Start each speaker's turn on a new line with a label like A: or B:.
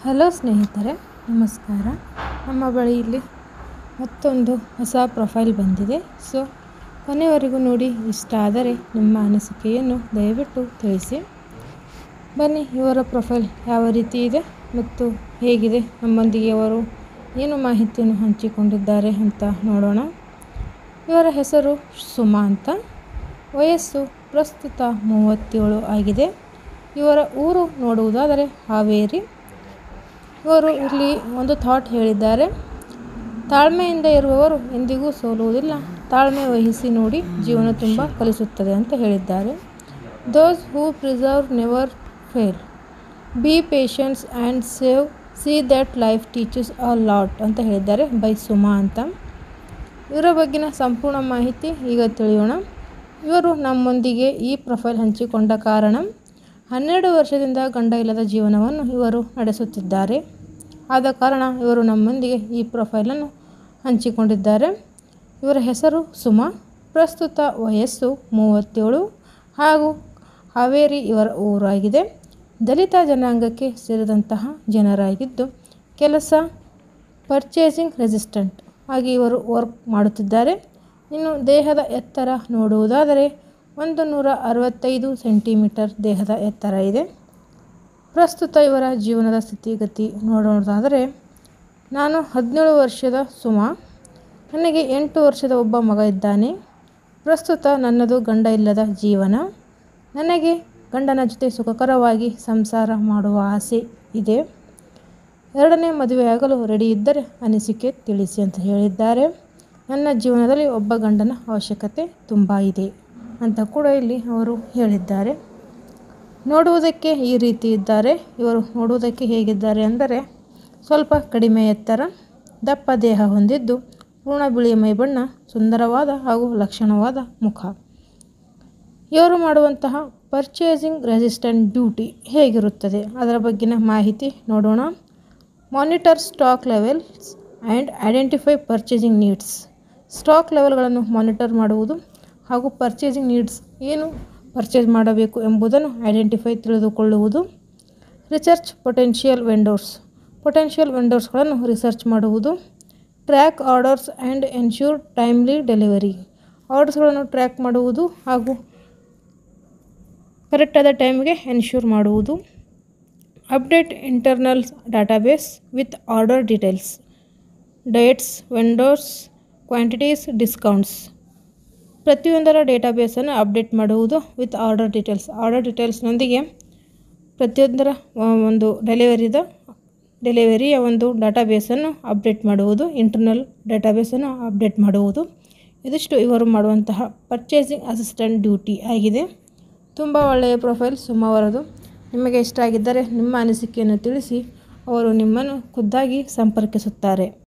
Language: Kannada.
A: ಹಲೋ ಸ್ನೇಹಿತರೆ ನಮಸ್ಕಾರ ನಮ್ಮ ಬಳಿ ಇಲ್ಲಿ ಮತ್ತೊಂದು ಹೊಸ ಪ್ರೊಫೈಲ್ ಬಂದಿದೆ ಸೊ ಕೊನೆವರೆಗೂ ನೋಡಿ ಇಷ್ಟ ಆದರೆ ನಿಮ್ಮ ಅನಿಸಿಕೆಯನ್ನು ದಯವಿಟ್ಟು ತಿಳಿಸಿ ಬನ್ನಿ ಇವರ ಪ್ರೊಫೈಲ್ ಯಾವ ರೀತಿ ಇದೆ ಮತ್ತು ಹೇಗಿದೆ ನಮ್ಮೊಂದಿಗೆ ಅವರು ಏನು ಮಾಹಿತಿಯನ್ನು ಹಂಚಿಕೊಂಡಿದ್ದಾರೆ ಅಂತ ನೋಡೋಣ ಇವರ ಹೆಸರು ಸುಮಾ ಅಂತ ವಯಸ್ಸು ಪ್ರಸ್ತುತ ಮೂವತ್ತೇಳು ಆಗಿದೆ ಇವರ ಊರು ನೋಡುವುದಾದರೆ ಹಾವೇರಿ ಇವರು ಇಲ್ಲಿ ಒಂದು ಥಾಟ್ ಹೇಳಿದ್ದಾರೆ ತಾಳ್ಮೆಯಿಂದ ಇರುವವರು ಎಂದಿಗೂ ಸೋಲುವುದಿಲ್ಲ ತಾಳ್ಮೆ ವಹಿಸಿ ನೋಡಿ ಜೀವನ ತುಂಬ ಕಲಿಸುತ್ತದೆ ಅಂತ ಹೇಳಿದ್ದಾರೆ those who preserve never fail be patience and save see that life teaches a lot ಅಂತ ಹೇಳಿದ್ದಾರೆ ಬೈ ಸುಮಾ ಅಂತ ಇವರ ಬಗ್ಗಿನ ಸಂಪೂರ್ಣ ಮಾಹಿತಿ ಈಗ ತಿಳಿಯೋಣ ಇವರು ನಮ್ಮೊಂದಿಗೆ ಈ ಪ್ರೊಫೈಲ್ ಹಂಚಿಕೊಂಡ ಕಾರಣ ಹನ್ನೆರಡು ವರ್ಷದಿಂದ ಗಂಡ ಇಲ್ಲದ ಜೀವನವನ್ನು ಇವರು ನಡೆಸುತ್ತಿದ್ದಾರೆ ಆದ ಕಾರಣ ಇವರು ನಮ್ಮೊಂದಿಗೆ ಈ ಪ್ರೊಫೈಲನ್ನು ಹಂಚಿಕೊಂಡಿದ್ದಾರೆ ಇವರ ಹೆಸರು ಸುಮಾ ಪ್ರಸ್ತುತ ವಯಸ್ಸು ಮೂವತ್ತೇಳು ಹಾಗೂ ಹಾವೇರಿ ಇವರ ಊರಾಗಿದೆ ದಲಿತ ಜನಾಂಗಕ್ಕೆ ಸೇರಿದಂತಹ ಜನರಾಗಿದ್ದು ಕೆಲಸ ಪರ್ಚೇಸಿಂಗ್ ರೆಸಿಸ್ಟೆಂಟ್ ಆಗಿ ಇವರು ವರ್ಕ್ ಮಾಡುತ್ತಿದ್ದಾರೆ ಇನ್ನು ದೇಹದ ಎತ್ತರ ನೋಡುವುದಾದರೆ ಒಂದು ನೂರ ಅರವತ್ತೈದು ಸೆಂಟಿಮೀಟರ್ ದೇಹದ ಎತ್ತರ ಇದೆ ಪ್ರಸ್ತುತ ಇವರ ಜೀವನದ ಸ್ಥಿತಿಗತಿ ನೋಡೋದಾದರೆ ನಾನು ಹದಿನೇಳು ವರ್ಷದ ಸುಮಾ ನನಗೆ ಎಂಟು ವರ್ಷದ ಒಬ್ಬ ಮಗ ಇದ್ದಾನೆ ಪ್ರಸ್ತುತ ನನ್ನದು ಗಂಡ ಇಲ್ಲದ ಜೀವನ ನನಗೆ ಗಂಡನ ಜೊತೆ ಸುಖಕರವಾಗಿ ಸಂಸಾರ ಮಾಡುವ ಆಸೆ ಇದೆ ಎರಡನೇ ಮದುವೆಯಾಗಲು ರೆಡಿ ಇದ್ದರೆ ಅನಿಸಿಕೆ ತಿಳಿಸಿ ಅಂತ ಹೇಳಿದ್ದಾರೆ ನನ್ನ ಜೀವನದಲ್ಲಿ ಒಬ್ಬ ಗಂಡನ ಅವಶ್ಯಕತೆ ತುಂಬ ಇದೆ ಅಂತ ಕೂಡ ಇಲ್ಲಿ ಅವರು ಹೇಳಿದ್ದಾರೆ ನೋಡುವುದಕ್ಕೆ ಈ ರೀತಿ ಇದ್ದಾರೆ ಇವರು ನೋಡುವುದಕ್ಕೆ ಹೇಗಿದ್ದಾರೆ ಅಂದರೆ ಸ್ವಲ್ಪ ಕಡಿಮೆ ಎತ್ತರ ದಪ್ಪ ದೇಹ ಹೊಂದಿದ್ದು ಪೂರ್ಣ ಬಿಳಿಯ ಮೈಬಣ್ಣ ಸುಂದರವಾದ ಹಾಗೂ ಲಕ್ಷಣವಾದ ಮುಖ ಇವರು ಮಾಡುವಂತಹ ಪರ್ಚೇಸಿಂಗ್ ರೆಸಿಸ್ಟೆಂಟ್ ಡ್ಯೂಟಿ ಹೇಗಿರುತ್ತದೆ ಅದರ ಬಗ್ಗಿನ ಮಾಹಿತಿ ನೋಡೋಣ monitor stock levels and identify purchasing needs stock ಲೆವೆಲ್ಗಳನ್ನು ಮಾನಿಟರ್ ಮಾಡುವುದು ಹಾಗೂ ಪರ್ಚೇಸಿಂಗ್ ನೀಡ್ಸ್ ಏನು ಪರ್ಚೇಸ್ ಮಾಡಬೇಕು ಎಂಬುದನ್ನು ಐಡೆಂಟಿಫೈ ತಿಳಿದುಕೊಳ್ಳುವುದು ರಿಸರ್ಚ್ ಪೊಟೆನ್ಷಿಯಲ್ ವೆಂಡೋರ್ಸ್ ಪೊಟೆನ್ಷಿಯಲ್ ವೆಂಡೋರ್ಸ್ಗಳನ್ನು ರಿಸರ್ಚ್ ಮಾಡುವುದು track orders and ensure timely delivery ಆರ್ಡರ್ಸ್ಗಳನ್ನು ಟ್ರ್ಯಾಕ್ ಮಾಡುವುದು ಹಾಗೂ ಕರೆಕ್ಟಾದ ಟೈಮ್ಗೆ ಎನ್ಶ್ಯೂರ್ ಮಾಡುವುದು update internal database with order details dates vendors quantities discounts ಪ್ರತಿಯೊಂದರ ಡೇಟಾಬೇಸನ್ನು ಅಪ್ಡೇಟ್ ಮಾಡುವುದು ವಿತ್ ಆರ್ಡರ್ ಡೀಟೇಲ್ಸ್ ಆರ್ಡರ್ ಡೀಟೇಲ್ಸ್ನೊಂದಿಗೆ ಪ್ರತಿಯೊಂದರ ಒಂದು ಡೆಲಿವರಿದ ಡೆಲಿವರಿಯ ಒಂದು ಡಾಟಾಬೇಸನ್ನು ಅಪ್ಡೇಟ್ ಮಾಡುವುದು ಇಂಟರ್ನಲ್ ಡಾಟಾಬೇಸನ್ನು ಅಪ್ಡೇಟ್ ಮಾಡುವುದು ಇದಿಷ್ಟು ಇವರು ಮಾಡುವಂತಹ ಪರ್ಚೇಸಿಂಗ್ ಅಸಿಸ್ಟೆಂಟ್ ಡ್ಯೂಟಿ ಆಗಿದೆ ತುಂಬ ಒಳ್ಳೆಯ ಪ್ರೊಫೈಲ್ ಸುಮಾವರದು ನಿಮಗೆ ಇಷ್ಟ ಆಗಿದ್ದರೆ ನಿಮ್ಮ ಅನಿಸಿಕೆಯನ್ನು ತಿಳಿಸಿ ಅವರು ನಿಮ್ಮನ್ನು ಖುದ್ದಾಗಿ ಸಂಪರ್ಕಿಸುತ್ತಾರೆ